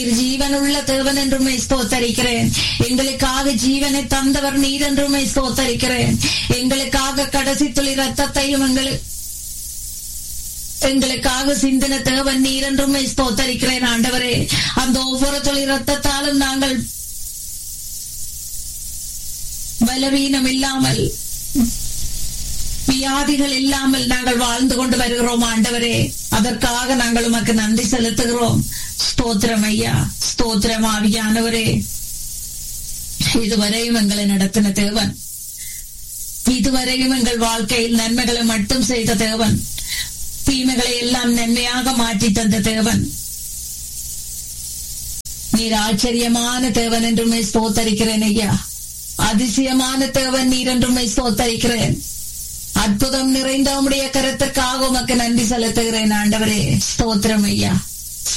நீர் ஜீவனுள்ள தேவன் என்றுமே ஸ்தோத்தரிக்கிறேன் எங்களுக்காக ஜீவனை தந்தவர் நீர் என்றுமே ஸ்தோத்தரிக்கிறேன் எங்களுக்காக கடைசி துளி ரத்தத்தையும் எங்களுக்கு எங்களுக்காக சிந்தின தேவன் நீர் என்றும் ஸ்தோத்தரிக்கிறேன் ஆண்டவரே அந்த ஒவ்வொரு துளி ரத்தத்தாலும் நாங்கள் பலவீனம் இல்லாமல் வியாதிகள் இல்லாமல் நாங்கள் வாழ்ந்து கொண்டு வருகிறோம் ஆண்டவரே அதற்காக நாங்கள் உமக்கு நன்றி செலுத்துகிறோம் ஸ்தோத்திரம் ஐயா ஸ்தோத்திரம் ஆவியானவரே இதுவரையும் எங்களை நடத்தின தேவன் இதுவரையும் எங்கள் வாழ்க்கையில் நன்மைகளை மட்டும் செய்த தேவன் தீமைகளை எல்லாம் நன்மையாக மாற்றி தந்த தேவன் நீர் ஆச்சரியமான தேவன் என்றுமே ஸ்தோத்தரிக்கிறேன் ஐயா அதிசயமான தேவன் நீர் என்றுமே ஸ்தோத்தரிக்கிறேன் அற்புதம் நிறைந்த உம்முடைய கருத்துக்காக உமக்கு நன்றி செலுத்துகிறேன் ஆண்டவரே ஸ்தோத்திரம் ஐயா